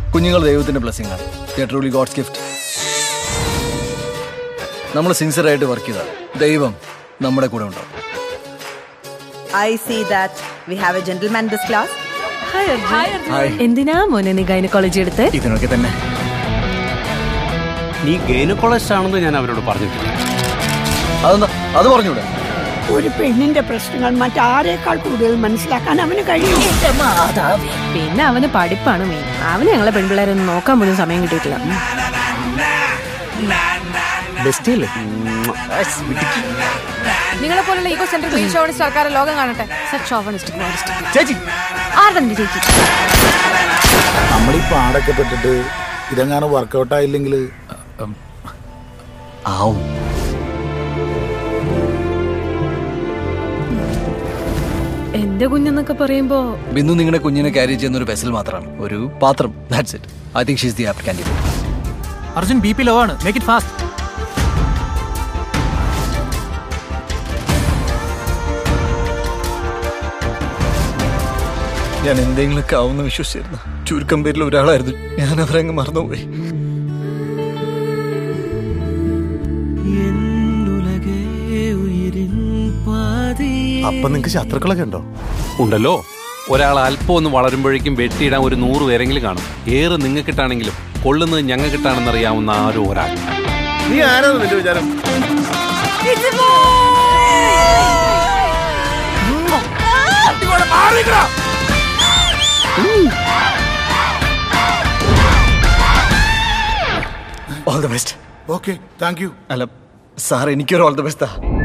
കുഞ്ഞുങ്ങൾ ദൈവത്തിന്റെ ബ്ലെസ്സിംഗ് ആണ് ട്രൂലി ഗോഡ്സ് ഗിഫ്റ്റ് നമ്മൾ സിൻസിയറായിട്ട് വർക്ക് ചെയ്താൽ ദൈവം നമ്മുടെ കൂടെ ഉണ്ടാവും I see that we have a gentleman in this class. Hi എന്തിനാ മോനെ നീ ഗൈനക്കോളജി എടുത്ത് ഇതിനൊക്കെ തന്നെ നീ ഗൈനക്കോളജിസ്റ്റ് ആണെന്ന് ഞാൻ അവരോട് പറഞ്ഞിട്ടില്ല അതെന്താ അത് പറഞ്ഞൂടെ ഒരു പെണ്ണിന്റെ പ്രശ്നങ്ങൾ മറ്റാരേക്കാൾ കൂടുതൽ മനസ്സിലാക്കാൻ അവന് കഴിയും പിന്നെ അവന് പഠിപ്പാണ് മെയിൻ അവന് ഞങ്ങളെ പെൺപിള്ളേരൊന്നും നോക്കാൻ പോലും സമയം കിട്ടിയിട്ടില്ല നിങ്ങളെ പോലുള്ള ഈഗോ സെൻട്രൽ ക്ലീൻ ഷോണിസ്റ്റ് ആൾക്കാരെ ലോകം കാണട്ടെ സച്ച് ഷോവണിസ്റ്റ് ചേച്ചി ആരുടെ ചേച്ചി നമ്മൾ ഈ പാടൊക്കെ പെട്ടിട്ട് ഇതെങ്ങാനും വർക്കൗട്ട് ആയില്ലെങ്കിൽ ആവും എന്റെ കുഞ്ഞെന്നൊക്കെ പറയുമ്പോ ബിന്ദു നിങ്ങളുടെ കുഞ്ഞിനെ ക്യാരി ചെയ്യുന്ന ഒരു വെസൽ മാത്രമാണ് ഒരു പാത്രം that's it I think she's the apt candidate Arjun B P low ആണ് മേക്ക് ഇറ്റ് ഫാസ്റ്റ് ഞാൻ എന്തെങ്കിലുമൊക്കെ ആവുമെന്ന് വിശ്വസിച്ചിരുന്നു ചുരുക്കം പേരിൽ ഒരാളായിരുന്നു ഞാൻ അവരെ അങ്ങ് മറന്നുപോയി അപ്പൊ നിങ്ങക്ക് ശത്രുക്കളൊക്കെ ഉണ്ടോ ഉണ്ടല്ലോ ഒരാൾ അല്പം ഒന്ന് വളരുമ്പോഴേക്കും വെട്ടിയിടാൻ ഒരു നൂറ് പേരെങ്കിലും കാണും ഏറ് നിങ്ങൾക്കിട്ടാണെങ്കിലും കൊള്ളുന്നത് ഞങ്ങൾക്കിട്ടാണെന്ന് അറിയാവുന്ന ആരോ ഒരാൾ നീ ആരാണ് നിന്റെ വിചാരം all the best okay thank you അല്ല സാർ എനിക്കൊരു ഓൾ ദ ബെസ്റ്റാ